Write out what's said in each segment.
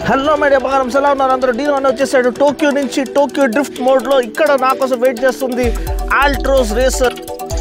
hello మేడియా బంగారం ఎలా ఉన్నారు అందరూ డీన్ అని వచ్చేసాడు టోక్యో నుంచి టోక్యో డ్రిఫ్ట్ మోడ్లో ఇక్కడ నా కోసం వెయిట్ చేస్తుంది ఆల్ట్రోస్ రేసర్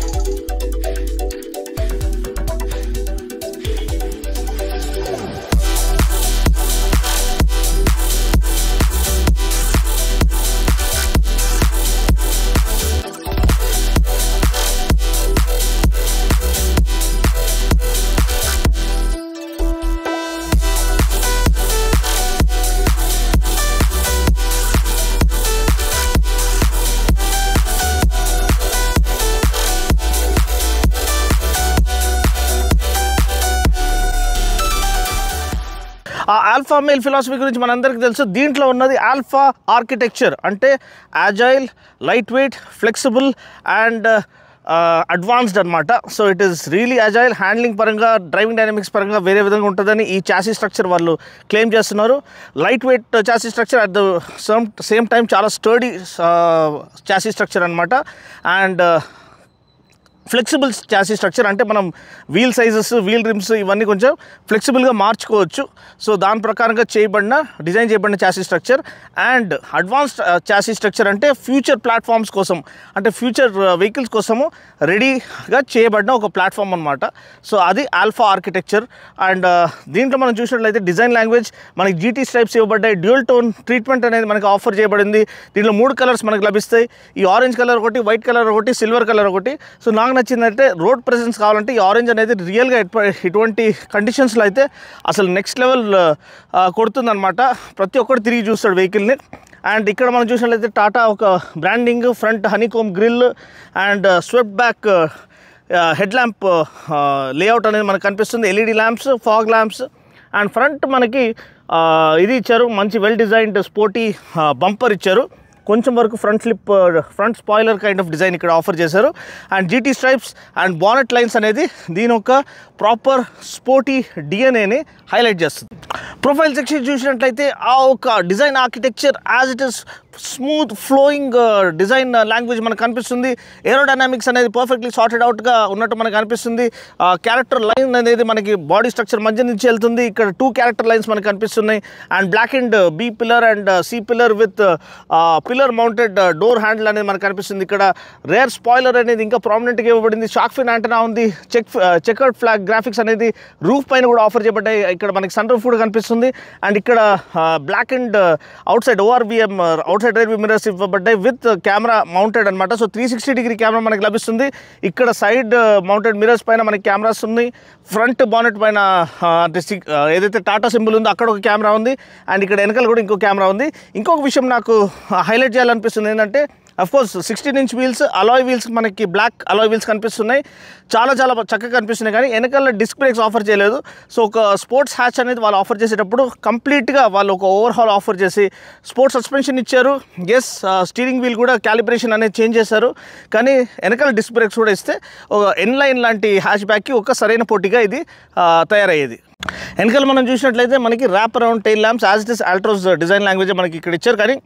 ఆ ఆల్ఫా మెయిల్ ఫిలాసఫీ గురించి మనందరికీ తెలుసు దీంట్లో ఉన్నది ఆల్ఫా ఆర్కిటెక్చర్ అంటే agile lightweight flexible and advanced అనమాట so it is really agile handling పరంగా డ్రైవింగ్ డైనమిక్స్ పరంగా వేరే విధంగా ఉంటుందని ఈ చాసీ స్ట్రక్చర్ వాళ్ళు క్లెయిమ్ చేస్తున్నారు lightweight chassis structure at the same same time చాలా స్టర్డీ చాసీ స్ట్రక్చర్ అనమాట అండ్ ఫ్లెక్సిబుల్ చాసీ స్ట్రక్చర్ అంటే మనం వీల్ సైజెస్ వీల్ రిమ్స్ ఇవన్నీ కొంచెం ఫ్లెక్సిబుల్గా మార్చుకోవచ్చు సో దాని ప్రకారంగా చేయబడిన డిజైన్ చేయబడిన chassis structure and advanced chassis structure అంటే ఫ్యూచర్ ప్లాట్ఫామ్స్ కోసం అంటే ఫ్యూచర్ వెహికల్స్ కోసము రెడీగా చేయబడిన ఒక ప్లాట్ఫామ్ అనమాట సో అది ఆల్ఫా ఆర్కిటెక్చర్ అండ్ దీంట్లో మనం చూసినట్లయితే డిజైన్ లాంగ్వేజ్ మనకి జీటీ స్ట్రైప్స్ ఇవ్వబడ్డాయి డ్యూయల్ టోన్ ట్రీట్మెంట్ అనేది మనకి ఆఫర్ చేయబడింది దీంట్లో మూడు కలర్స్ మనకు లభిస్తాయి ఈ ఆరెంజ్ కలర్ ఒకటి వైట్ కలర్ ఒకటి సిల్వర్ కలర్ ఒకటి సో నాకు నచ్చిందంటే రోడ్ ప్రెసెన్స్ కావాలంటే ఈ ఆరెంజ్ అనేది రియల్గా ఇటువంటి కండిషన్స్లో అయితే అసలు నెక్స్ట్ లెవెల్ కొడుతుందన్నమాట ప్రతి ఒక్కరు తిరిగి చూస్తాడు వెహికల్ని అండ్ ఇక్కడ మనం చూసినట్లయితే టాటా ఒక branding front honeycomb grille and swept back head lamp layout అనేది మనకు కనిపిస్తుంది LED lamps fog lamps and front మనకి ఆ, ఇది ఇచ్చారు మంచి వెల్ డిజైన్డ్ స్పోర్టీ బంపర్ ఇచ్చారు కొంచెం వరకు front slip front spoiler kind of design ఇక్కడ ఆఫర్ చేశారు and GT stripes and bonnet lines అనేది దీని ఒక ప్రాపర్ స్పోర్టీ డిఎన్ఏని హైలైట్ చేస్తుంది ప్రొఫైల్ సెక్షన్ చూసినట్లయితే ఆ ఒక design architecture as it is smooth flowing design language మనకు కనిపిస్తుంది ఏరోడైనామిక్స్ అనేది పర్ఫెక్ట్లీ సార్టెడ్ అవుట్గా ఉన్నట్టు మనకు కనిపిస్తుంది క్యారెక్టర్ లైన్ అనేది మనకి బాడీ స్ట్రక్చర్ మధ్య నుంచి వెళ్తుంది ఇక్కడ టూ క్యారెక్టర్ లైన్స్ మనకు కనిపిస్తున్నాయి and black and B pillar and C pillar with pillar mounted door handle అనేది మనకు కనిపిస్తుంది ఇక్కడ రేర్ స్పాయిలర్ అనేది ఇంకా ప్రామినెంట్గా ఇవ్వబడింది షాక్ ఫిన్ యాంటనా ఉంది చెక్ చెక్అవుట్ ఫ్లాగ్ గ్రాఫిక్స్ అనేది రూఫ్ పైన కూడా ఆఫర్ చేయబడ్డాయి ఇక్కడ మనకి సన్ రూఫ్ కూడా కనిపిస్తుంది అండ్ ఇక్కడ black and outside ORVM outside rear mirrors ఇవ్వబడ్డాయి విత్ కెమెరా మౌంటెడ్ అనమాట so three sixty degree camera మనకి లభిస్తుంది ఇక్కడ సైడ్ మౌంటెడ్ మిరర్స్ పైన మనకి కెమెరాస్ ఉన్నాయి ఫ్రంట్ బానెట్ పైన ఆ, అంటే సి- ఆ, ఏదైతే టాటా సింబల్ ఉందో అక్కడ ఒక కెమెరా ఉంది అండ్ ఇక్కడ వెనకాల కూడా ఇంకో కెమెరా ఉంది ఇంకొక విషయం నాకు హైలైట్ చేయాలనిపిస్తుంది ఏంటంటే of course sixteen inch wheels alloy wheels మనకి బ్లాక్ అలాయ్ వీల్స్ కనిపిస్తున్నాయి చాలా చాలా చక్కగా కనిపిస్తున్నాయి కానీ వెనకాల డిస్క్ బ్రేక్స్ ఆఫర్ చేయలేదు సో ఒక స్పోర్ట్స్ హ్యాచ్ అనేది వాళ్ళు ఆఫర్ చేసేటప్పుడు కంప్లీట్గా వాళ్ళు ఒక ఓవర్హాల్ ఆఫర్ చేసి స్పోర్ట్స్ సస్పెన్షన్ ఇచ్చారు ఎస్ స్టీరింగ్ వీల్ కూడా క్యాలిబ్రేషన్ అనేది చేంజ్ చేశారు కానీ వెనకాల డిస్క్ బ్రేక్స్ కూడా ఇస్తే ఒక ఎన్లైన్ లాంటి హ్యాచ్ బ్యాక్కి ఒక సరైన పోటీగా ఇది ఆ, తయారయ్యేది వెనకాల మనం చూసినట్లయితే మనకి wrap around tail lamps as it is Altroz design language మనకి ఇక్కడ ఇచ్చారు కానీ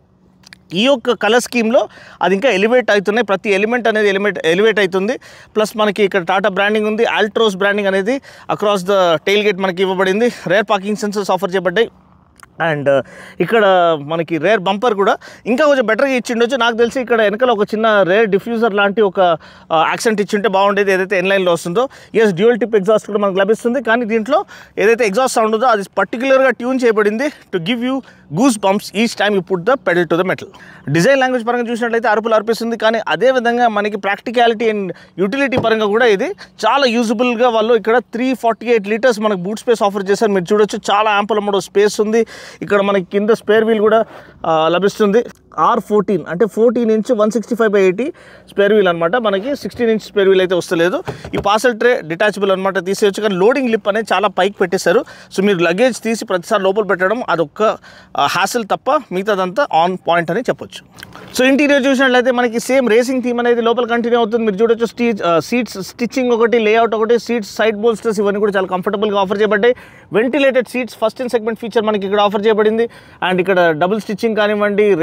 ఈ యొక్క కలర్ స్కీమ్లో అది ఇంకా ఎలివేట్ అవుతున్నాయి ప్రతి ఎలిమెంట్ అనేది ఎలిమెంట్ ఎలివేట్ అవుతుంది ప్లస్ మనకి ఇక్కడ టాటా బ్రాండింగ్ ఉంది ఆల్ట్రోస్ బ్రాండింగ్ అనేది అక్రాస్ ద టైల్ గేట్ మనకి ఇవ్వబడింది రేర్ పార్కింగ్ సెన్సర్స్ ఆఫర్ చేయబడ్డాయి అండ్ ఇక్కడ మనకి రేర్ బంపర్ కూడా ఇంకా కొంచెం బెటర్గా ఇచ్చిండొచ్చు నాకు తెలిసి ఇక్కడ వెనకాల ఒక చిన్న రేర్ డిఫ్యూజర్ లాంటి ఒక యాక్సెంట్ ఇచ్చింటే బాగుండేది ఏదైతే ఎన్లైన్లో వస్తుందో ఎస్ డ్యూయల్ టిప్ ఎగ్జాస్ట్ కూడా మనకు లభిస్తుంది కానీ దీంట్లో ఏదైతే ఎగ్జాస్ట్ సౌండ్ ఉందో అది పర్టికులర్గా ట్యూన్ చేయబడింది to give you goosebumps each time you put the pedal to the metal design language పరంగా చూసినట్లయితే అరుపులు అర్పిస్తుంది కానీ అదే విధంగా మనకి ప్రాక్టికాలిటీ అండ్ యూటిలిటీ పరంగా కూడా ఇది చాలా యూజబుల్గా వాళ్ళు ఇక్కడ త్రీ ఫార్టీ ఎయిట్ లీటర్స్ మనకు బూట్ స్పేస్ ఆఫర్ చేశారు మీరు చూడొచ్చు చాలా యాంపుల్ అమ్మడు స్పేస్ ఉంది ఇక్కడ మనకి కింద స్పేర్ వీల్ కూడా ఆ, లభిస్తుంది ఆర్ ఫోర్టీన్ అంటే fourteen inch one sixty five by eighty spare wheel అనమాట మనకి సిక్స్టీన్ ఇంచ్ స్పేర్ వీల్ అయితే వస్తలేదు ఈ పార్సల్ ట్రే డిటాచబుల్ అనమాట తీసేయచ్చు కానీ లోడింగ్ లిప్ అనేది చాలా పైకి పెట్టేశారు సో మీరు లగేజ్ తీసి ప్రతిసారి లోపల పెట్టడం అదొక్క హ్యాసిల్ తప్ప మిగతాదంతా ఆన్ పాయింట్ అని చెప్పొచ్చు సో ఇంటీరియర్ చూసినట్లయితే మనకి సేమ్ రేసింగ్ థీమ్ అనేది లోపల కంటిన్యూ అవుతుంది మీరు చూడొచ్చు స్టీ సీట్స్ స్టిచ్చింగ్ ఒకటి లేఅవుట్ ఒకటి సీట్స్ సైడ్ బోల్స్టర్స్ ఇవన్నీ కూడా చాలా కంఫర్టబుల్గా ఆఫర్ చేయబడ్డాయి ventilated seats first in segment feature మనకి ఇక్కడ ఆఫర్ చేయబడింది అండ్ ఇక్కడ డబుల్ స్టిచ్చింగ్ కానివ్వండి రేసర్ బ్రాండ్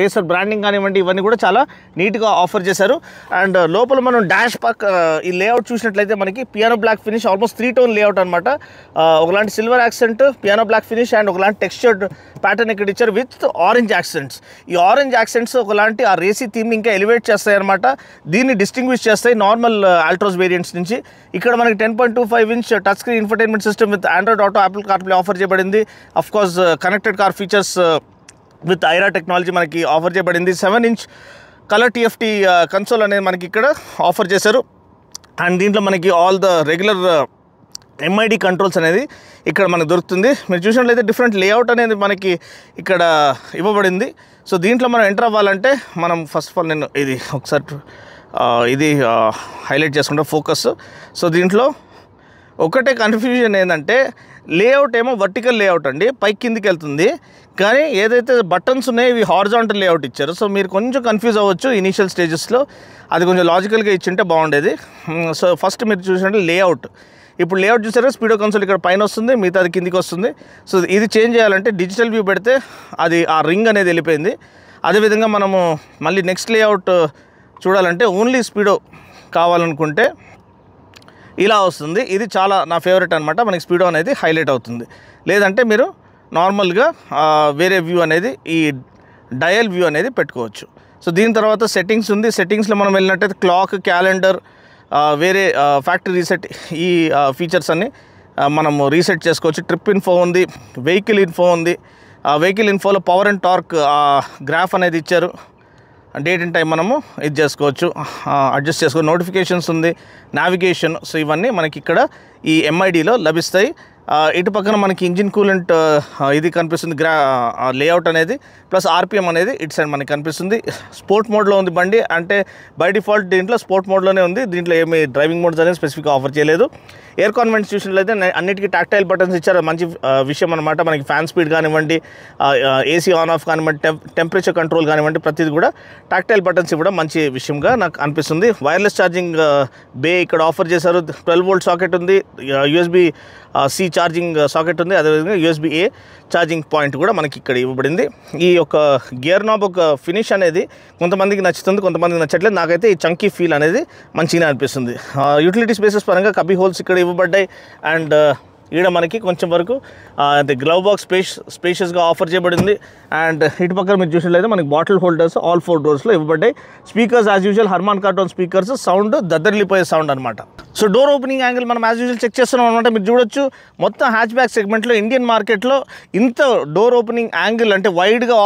బ్రాండింగ్ కానివ్వండి ఇవన్నీ కూడా చాలా నీట్గా ఆఫర్ చేశారు అండ్ లోపల మనం డాష్ పక్ ఈ లేఅవుట్ చూసినట్లయితే మనకి piano black finish almost three tone layout అనమాట ఒకలాంటి silver accent piano black finish and ఒకలాంటి టెక్స్చర్డ్ ప్యాటర్న్ ఇక్కడ ఇచ్చారు విత్ ఆరెంజ్ యాక్సెంట్స్ ఈ ఆరెంజ్ యాక్సెంట్స్ ఒకలాంటి ఆ రేసీ థీమ్ని ఇంకా ఎలివేట్ చేస్తాయి అనమాట దీన్ని డిస్టింగ్విష్ చేస్తాయి నార్మల్ ఆల్ట్రోస్ వేరియంట్స్ నుంచి ఇక్కడ మనకి ten point two five inch touch screen infotainment system with Android Auto Apple CarPlay offer చేయబడింది of course connected car features with iRA technology మనకి ఆఫర్ చేయబడింది seven inch colour TFT console అనేది మనకి ఇక్కడ offer చేశారు అండ్ దీంట్లో మనకి all the regular MID controls అనేది ఇక్కడ మనకు దొరుకుతుంది మీరు చూసినట్లయితే డిఫరెంట్ లేఅవుట్ అనేది మనకి ఇక్కడ ఇవ్వబడింది సో దీంట్లో మనం ఎంటర్ అవ్వాలంటే మనం ఫస్ట్ ఆఫ్ ఆల్ నేను ఇది ఒకసారి ఆ, ఇది హైలైట్ చేసుకుంటా ఫోకస్ సో దీంట్లో ఒకటే కన్ఫ్యూజన్ ఏంటంటే లేఅవుట్ ఏమో వర్టికల్ లేఅవుట్ అండి పైకి కిందికి వెళ్తుంది కానీ ఏదైతే బటన్స్ ఉన్నాయో ఇవి హార్జాంటల్ లేఅవుట్ ఇచ్చారు సో మీరు కొంచెం కన్ఫ్యూజ్ అవ్వచ్చు ఇనీషియల్ స్టేజెస్లో అది కొంచెం లాజికల్గా ఇచ్చింటే బాగుండేది మ్, సో ఫస్ట్ మీరు చూసినట్టు లేఅవుట్ ఇప్పుడు లేఅవుట్ చూసారా స్పీడో కన్సోల్ ఇక్కడ పైన వస్తుంది మిగతా అది కిందికి వస్తుంది సో ఇది చేంజ్ చేయాలంటే డిజిటల్ వ్యూ పెడితే అది ఆ రింగ్ అనేది వెళ్ళిపోయింది అదేవిధంగా మనము మళ్ళీ నెక్స్ట్ లేఅవుట్ చూడాలంటే ఓన్లీ స్పీడో కావాలనుకుంటే ఇలా వస్తుంది ఇది చాలా నా ఫేవరెట్ అనమాట మనకి స్పీడో అనేది హైలైట్ అవుతుంది లేదంటే మీరు నార్మల్గా ఆ, వేరే వ్యూ అనేది ఈ డయల్ వ్యూ అనేది పెట్టుకోవచ్చు సో దీని తర్వాత సెట్టింగ్స్ ఉంది సెట్టింగ్స్లో మనం వెళ్ళినట్టయితే క్లాక్ క్యాలెండర్ వేరే ఫ్యాక్టరీ రీసెట్ ఈ ఫీచర్స్ అన్ని ఆ, మనము రీసెట్ చేసుకోవచ్చు ట్రిప్ ఇన్ఫో ఉంది వెహికల్ ఇన్ఫో ఉంది ఆ వెహికల్ ఇన్ఫోలో పవర్ అండ్ టార్క్ గ్రాఫ్ అనేది ఇచ్చారు డేట్ అండ్ టైం మనము ఇది చేసుకోవచ్చు అడ్జస్ట్ చేసుకోవచ్చు నోటిఫికేషన్స్ ఉంది నావిగేషన్ సో ఇవన్నీ మనకి ఇక్కడ ఈ ఎంఐడిలో లభిస్తాయి ఆ, ఇటు పక్కన మనకి ఇంజిన్ కూలెంట్ ఇది కనిపిస్తుంది గ్రా లేఅవుట్ అనేది ప్లస్ ఆర్పిఎం అనేది ఇటు సైడ్ మనకి కనిపిస్తుంది స్పోర్ట్ మోడ్లో ఉంది బండి అంటే బై డిఫాల్ట్ దీంట్లో స్పోర్ట్ మోడ్లోనే ఉంది దీంట్లో ఏమి డ్రైవింగ్ మోడ్స్ అనేది స్పెసిఫిక్గా ఆఫర్ చేయలేదు ఎయిర్ కాన్వెంట్స్ చూసినట్లయితే నే- అన్నిటికీ టాక్టైల్ బటన్స్ ఇచ్చారు అది మంచి ఆ, విషయం అనమాట మనకి ఫ్యాన్ స్పీడ్ కానివ్వండి ఏసీ ఆన్ ఆఫ్ కానివ్వండి టెంప్ టెంపరేచర్ కంట్రోల్ కానివ్వండి ప్రతిదీ కూడా టాక్టైల్ బటన్స్ ఇవ్వడం మంచి విషయంగా నాకు అనిపిస్తుంది వైర్లెస్ ఛార్జింగ్ బే ఇక్కడ ఆఫర్ చేశారు ట్వెల్వ్ వోల్ట్ సాకెట్ ఉంది యూఎస్బి సి ఛార్జింగ్ సాకెట్ ఉంది అదేవిధంగా యూఎస్బి ఏ ఛార్జింగ్ పాయింట్ కూడా మనకి ఇక్కడ ఇవ్వబడింది ఈ యొక్క గియర్ నాబ్ ఒక ఫినిష్ అనేది కొంతమందికి నచ్చుతుంది కొంతమందికి నచ్చట్లేదు నాకైతే ఈ చంకీ ఫీల్ అనేది మంచిగా అనిపిస్తుంది యూటిలిటీ స్పేసెస్ పరంగా కబీ హోల్స్ ఇక్కడ ఇవ్వబడ్డాయి అండ్ ఈడ మనకి కొంచెం వరకు అది గ్లవ్ బాక్స్ స్పేస్ స్పేషియస్గా ఆఫర్ చేయబడింది అండ్ ఇటు పక్కన మీరు చూసినట్లయితే మనకి బాటిల్ హోల్డర్స్ ఆల్ ఫోర్ డోర్స్లో ఇవ్వబడ్డాయి speakers as usual Harman Kardon speakers sound దద్దరిల్లిపోయే సౌండ్ అనమాట సో డోర్ ఓపెనింగ్ యాంగిల్ మనం యాజ్ యూజువల్ చెక్ చేస్తున్నాం అనమాట మీరు చూడొచ్చు మొత్తం హ్యాచ్ బ్యాక్ సెగ్మెంట్లో ఇండియన్ మార్కెట్లో ఇంత డోర్ ఓపెనింగ్ యాంగిల్ అంటే వైడ్గా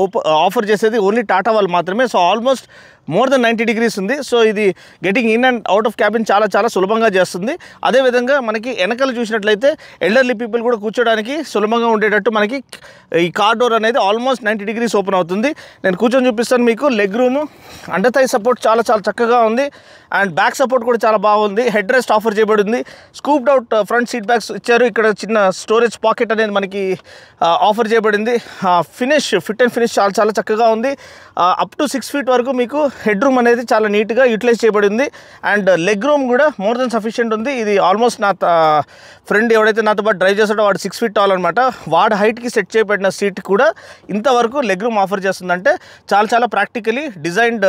ఆఫర్ చేసేది ఓన్లీ టాటా వాళ్ళు మాత్రమే so almost more than ninety degrees ఉంది సో ఇది getting in and out of cabin చాలా చాలా సులభంగా చేస్తుంది అదేవిధంగా మనకి వెనకాల చూసినట్లయితే ఎల్డర్లీ పీపుల్ కూడా కూర్చోడానికి సులభంగా ఉండేటట్టు మనకి ఈ కార్ డోర్ అనేది ఆల్మోస్ట్ నైంటీ డిగ్రీస్ ఓపెన్ అవుతుంది నేను కూర్చొని చూపిస్తాను మీకు legroom under thigh support చాలా చాలా చక్కగా ఉంది అండ్ బ్యాక్ సపోర్ట్ కూడా చాలా బాగుంది హెడ్ రెస్ట్ ఆఫర్ చేయబడింది scooped out front seat bags ఇచ్చారు ఇక్కడ చిన్న స్టోరేజ్ పాకెట్ అనేది మనకి ఆఫర్ చేయబడింది ఫినిష్ ఫిట్ అండ్ ఫినిష్ చాలా చాలా చక్కగా ఉంది అప్ టు సిక్స్ ఫీట్ వరకు మీకు హెడ్ రూమ్ అనేది చాలా నీట్గా యూటిలైజ్ చేయబడింది అండ్ లెగ్ రూమ్ కూడా మోర్ దెన్ సఫిషియెంట్ ఉంది ఇది ఆల్మోస్ట్ నా ఫ్రెండ్ ఎవడైతే నాతో పాటు డ్రైవ్ చేస్తాడో వాడు సిక్స్ ఫీట్ టాల్ అనమాట వాడు హైట్కి సెట్ చేయబడిన సీట్ కూడా ఇంతవరకు లెగ్ రూమ్ ఆఫర్ చేస్తుందంటే చాలా చాలా practically designed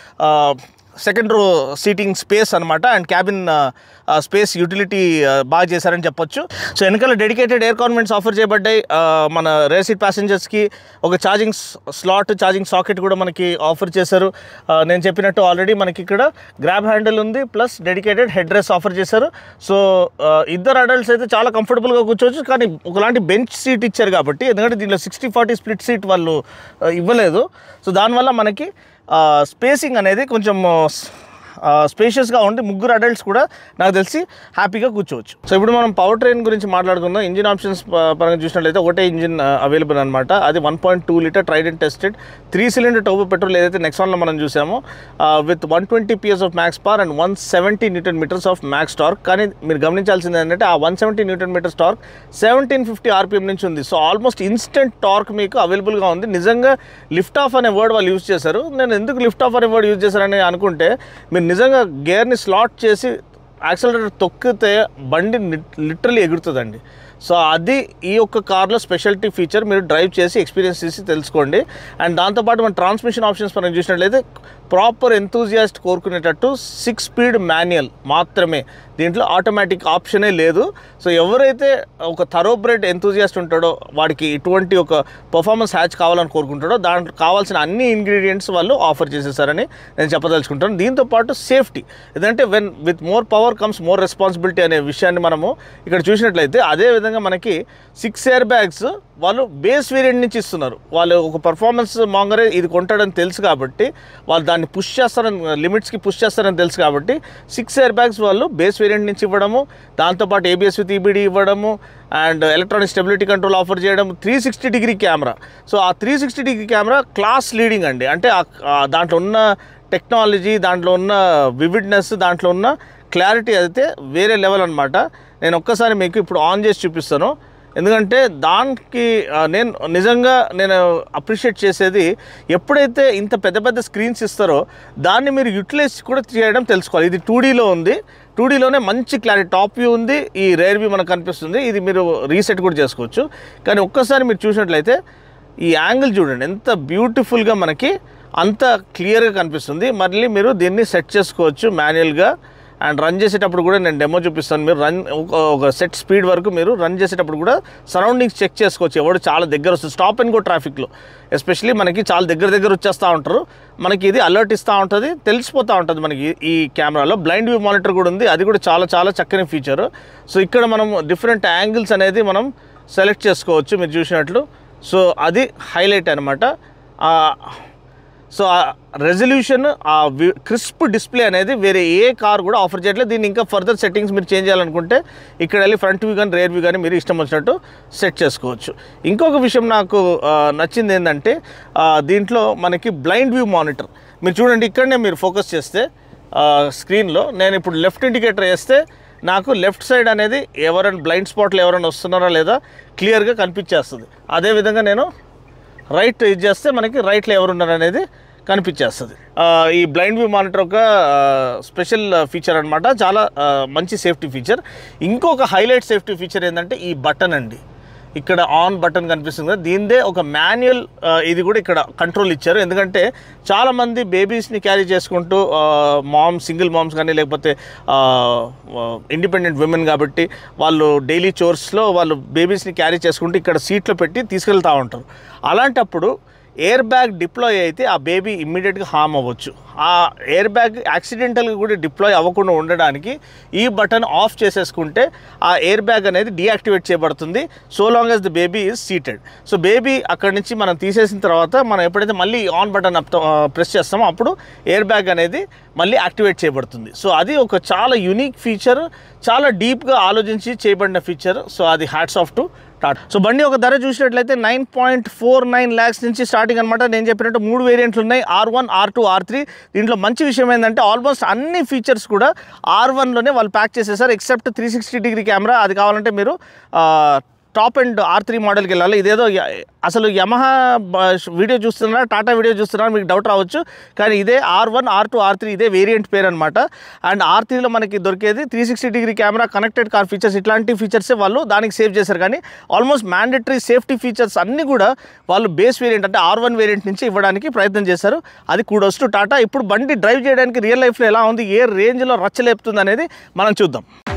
second row seating space అనమాట అండ్ క్యాబిన్ స్పేస్ యూటిలిటీ బాగా చేశారని చెప్పొచ్చు సో వెనకాల డెడికేటెడ్ ఎయిర్ కాన్వెంట్స్ ఆఫర్ చేయబడ్డాయి ఆ, మన రేర్ సీట్ ప్యాసింజర్స్కి ఒక ఛార్జింగ్ స్లాట్ ఛార్జింగ్ సాకెట్ కూడా మనకి ఆఫర్ చేశారు ఆ, నేను చెప్పినట్టు ఆల్రెడీ మనకి ఇక్కడ గ్రాబ్ హ్యాండిల్ ఉంది plus dedicated headrest offer చేశారు సో ఆ, ఇద్దరు అడల్ట్స్ అయితే చాలా కంఫర్టబుల్గా కూర్చోవచ్చు కానీ ఒకలాంటి బెంచ్ సీట్ ఇచ్చారు కాబట్టి ఎందుకంటే దీనిలో సిక్స్టీ ఫార్టీ స్ప్లిట్ సీట్ వాళ్ళు ఆ, ఇవ్వలేదు సో దానివల్ల మనకి స్పేసింగ్ అనేది కొంచెం స్పేషియస్గా ఉండి ముగ్గురు అడల్ట్స్ కూడా నాకు తెలిసి హ్యాపీగా కూర్చోవచ్చు సో ఇప్పుడు మనం పవర్ ట్రైన్ గురించి మాట్లాడుకుందాం ఇంజిన్ ఆప్షన్స్ పరంగా చూసినట్లయితే ఒకటే ఇంజిన్ అవైలబుల్ అనమాట అది one point two litre Trident tested three cylinder turbo petrol ఏదైతే నెక్సాన్లో మనం చూసామో with one twenty PS of max power and one seventy newton metres of max torque కానీ మీరు గమనించాల్సింది ఏంటంటే ఆ one seventy newton metres torque seventeen fifty RPM నుంచి ఉంది సో ఆల్మోస్ట్ ఇన్స్టెంట్ టార్క్ మీకు అవైలబుల్గా ఉంది నిజంగా లిఫ్ట్ ఆఫ్ అనే వర్డ్ వాళ్ళు యూజ్ చేశారు నేను ఎందుకు లిఫ్ట్ ఆఫ్ అనే వర్డ్ యూజ్ చేశారని అనుకుంటే మీరు నిజంగా గేర్ని స్లాట్ చేసి యాక్సలరేటర్ తొక్కితే బండి లిటరలీ ఎగురుతుందండి సో అది ఈ యొక్క కార్లో స్పెషాలిటీ ఫీచర్ మీరు డ్రైవ్ చేసి ఎక్స్పీరియన్స్ చేసి తెలుసుకోండి అండ్ దాంతోపాటు మన ట్రాన్స్మిషన్ ఆప్షన్స్ మనం చూసినట్లయితే ప్రాపర్ ఎంతూజియాస్ట్ కోరుకునేటట్టు సిక్స్ స్పీడ్ మాన్యువల్ మాత్రమే దీంట్లో ఆటోమేటిక్ ఆప్షనే లేదు సో ఎవరైతే ఒక థరోబ్రెడ్ ఎంతూజియాస్ట్ ఉంటాడో వాడికి ఇటువంటి ఒక పర్ఫార్మెన్స్ హ్యాచ్ కావాలని కోరుకుంటాడో దాంట్లో కావాల్సిన అన్ని ఇంగ్రీడియంట్స్ వాళ్ళు ఆఫర్ చేసేసారని నేను చెప్పదలుచుకుంటాను దీంతో పాటు సేఫ్టీ ఎందుకంటే when with more power comes more responsibility అనే విషయాన్ని మనము ఇక్కడ చూసినట్లయితే అదే విధంగా మనకి సిక్స్ ఎయిర్ బ్యాగ్స్ వాళ్ళు బేస్ వేరియంట్ నుంచి ఇస్తున్నారు వాళ్ళు ఒక పర్ఫార్మెన్స్ మాంగరే ఇది కొంటాడని తెలుసు కాబట్టి వాళ్ళు దాన్ని పుష్ చేస్తారని లిమిట్స్కి పుష్ చేస్తారని తెలుసు కాబట్టి సిక్స్ ఎయిర్ బ్యాగ్స్ వాళ్ళు బేస్ వేరియంట్ నుంచి ఇవ్వడము దాంతోపాటు ఏబిఎస్ విత్ ఈబిడి ఇవ్వడము and electronic stability control offer చేయడం three sixty degree camera so ఆ three sixty degree camera class leading అండి అంటే ఆ- ఆ దాంట్లో ఉన్న టెక్నాలజీ దాంట్లో ఉన్న వివిడ్నెస్ దాంట్లో ఉన్న క్లారిటీ అయితే వేరే లెవెల్ అనమాట నేను ఒక్కసారి మీకు ఇప్పుడు ఆన్ చేసి చూపిస్తాను ఎందుకంటే దానికి ఆ, నేను నిజంగా నేను అప్రిషియేట్ చేసేది ఎప్పుడైతే ఇంత పెద్ద పెద్ద స్క్రీన్స్ ఇస్తారో దాన్ని మీరు యూటిలైజ్ కూడా చేయడం తెలుసుకోవాలి ఇది టూ డీలో ఉంది టూ డీలోనే మంచి క్లారిటీ టాప్ వ్యూ ఉంది ఈ రేర్ వ్యూ మనకు కనిపిస్తుంది ఇది మీరు రీసెట్ కూడా చేసుకోవచ్చు కానీ ఒక్కసారి మీరు చూసినట్లయితే ఈ యాంగిల్ చూడండి ఎంత బ్యూటిఫుల్గా మనకి అంత క్లియర్గా కనిపిస్తుంది మళ్ళీ మీరు దీన్ని సెట్ చేసుకోవచ్చు మాన్యువల్గా అండ్ రన్ చేసేటప్పుడు కూడా నేను డెమో చూపిస్తాను మీరు రన్ ఒక ఒక సెట్ స్పీడ్ వరకు మీరు రన్ చేసేటప్పుడు కూడా సరౌండింగ్స్ చెక్ చేసుకోవచ్చు ఎవడు చాలా దగ్గర వస్తుంది స్టాప్ అండ్ గో ట్రాఫిక్లో ఎస్పెషలీ మనకి చాలా దగ్గర దగ్గర వచ్చేస్తూ ఉంటారు మనకి ఇది అలర్ట్ ఇస్తూ ఉంటుంది తెలిసిపోతూ ఉంటుంది మనకి ఈ కెమెరాలో బ్లైండ్ వ్యూ మానిటర్ కూడా ఉంది అది కూడా చాలా చాలా చక్కని ఫీచర్ సో ఇక్కడ మనం డిఫరెంట్ యాంగిల్స్ అనేది మనం సెలెక్ట్ చేసుకోవచ్చు మీరు చూసినట్లు సో అది హైలైట్ అనమాట సో ఆ రెజల్యూషన్ ఆ క్రిస్ప్ డిస్ప్లే అనేది వేరే ఏ కార్ కూడా ఆఫర్ చేయట్లేదు దీన్ని ఇంకా ఫర్దర్ సెట్టింగ్స్ మీరు చేంజ్ చేయాలనుకుంటే ఇక్కడ వెళ్ళి ఫ్రంట్ వ్యూ కానీ రేర్ వ్యూ కానీ మీరు ఇష్టం వచ్చినట్టు సెట్ చేసుకోవచ్చు ఇంకొక విషయం నాకు ఆ, నచ్చింది ఏంటంటే ఆ, దీంట్లో మనకి బ్లైండ్ వ్యూ మానిటర్ మీరు చూడండి ఇక్కడనే మీరు ఫోకస్ చేస్తే స్క్రీన్లో నేను ఇప్పుడు లెఫ్ట్ ఇండికేటర్ వేస్తే నాకు లెఫ్ట్ సైడ్ అనేది ఎవరైనా బ్లైండ్ స్పాట్లో ఎవరైనా వస్తున్నారా లేదా క్లియర్గా కనిపించేస్తుంది అదేవిధంగా నేను రైట్ ఇది చేస్తే మనకి రైట్లో ఎవరు ఉన్నారు అనేది కనిపించేస్తుంది ఆ, ఈ బ్లైండ్ వ్యూ మానిటర్ ఒక స్పెషల్ ఫీచర్ అనమాట చాలా ఆ, మంచి సేఫ్టీ ఫీచర్ ఇంకొక హైలైట్ సేఫ్టీ ఫీచర్ ఏంటంటే ఈ బటన్ అండి ఇక్కడ ఆన్ బటన్ కనిపిస్తుంది కదా దీనిదే ఒక మాన్యువల్ ఇది కూడా ఇక్కడ కంట్రోల్ ఇచ్చారు ఎందుకంటే చాలామంది బేబీస్ని క్యారీ చేసుకుంటూ మామ్స్ సింగిల్ మామ్స్ కానీ లేకపోతే ఇండిపెండెంట్ విమెన్ కాబట్టి వాళ్ళు డైలీ చోర్స్లో వాళ్ళు బేబీస్ని క్యారీ చేసుకుంటూ ఇక్కడ సీట్లో పెట్టి తీసుకెళ్తూ ఉంటారు అలాంటప్పుడు ఎయిర్ బ్యాగ్ డిప్లాయ్ అయితే ఆ బేబీ ఇమ్మీడియట్గా హామ్ అవ్వచ్చు ఆ ఎయిర్ బ్యాగ్ యాక్సిడెంటల్గా కూడా డిప్లాయ్ అవ్వకుండా ఉండడానికి ఈ బటన్ ఆఫ్ చేసేసుకుంటే ఆ ఎయిర్ బ్యాగ్ అనేది డీయాక్టివేట్ చేయబడుతుంది so long as the baby is seated so baby అక్కడి నుంచి మనం తీసేసిన తర్వాత మనం ఎప్పుడైతే మళ్ళీ ఆన్ బటన్ ప్రెస్ చేస్తామో అప్పుడు ఎయిర్ బ్యాగ్ అనేది మళ్ళీ యాక్టివేట్ చేయబడుతుంది సో అది ఒక చాలా యునిక్ ఫీచర్ చాలా డీప్గా ఆలోచించి చేయబడిన ఫీచర్ సో అది hats off to Tata so బండి ఒక ధర చూసినట్లయితే nine point four nine lakhs నుంచి స్టార్టింగ్ అనమాట నేను చెప్పినట్టు మూడు వేరియంట్లు ఉన్నాయి R one R two R three దీంట్లో మంచి విషయం ఏంటంటే ఆల్మోస్ట్ అన్ని ఫీచర్స్ కూడా ఆర్ వన్లోనే వాళ్ళు ప్యాక్ చేసేసారు except three sixty degree camera అది కావాలంటే మీరు టాప్ అండ్ ఆర్ త్రీ మోడల్కి వెళ్ళాలి ఇదేదో య- అసలు యమహా వీడియో చూస్తున్నారా టాటా వీడియో చూస్తున్నారా మీకు డౌట్ రావచ్చు కానీ ఇదే R one R two R three ఇదే వేరియంట్ పేరు అనమాట అండ్ ఆర్ త్రీలో మనకి దొరికేది three sixty degree camera connected car features ఇట్లాంటి ఫీచర్సే వాళ్ళు దానికి సేవ్ చేశారు కానీ ఆల్మోస్ట్ మ్యాండేటరీ సేఫ్టీ ఫీచర్స్ అన్నీ కూడా వాళ్ళు బేస్ వేరియంట్ అంటే ఆర్ వన్ వేరియంట్ నుంచి ఇవ్వడానికి ప్రయత్నం చేశారు అది కూడా టాటా ఇప్పుడు బండి డ్రైవ్ చేయడానికి రియల్ లైఫ్లో ఎలా ఉంది ఏ రేంజ్లో రచ్చలేపుతుంది అనేది మనం చూద్దాం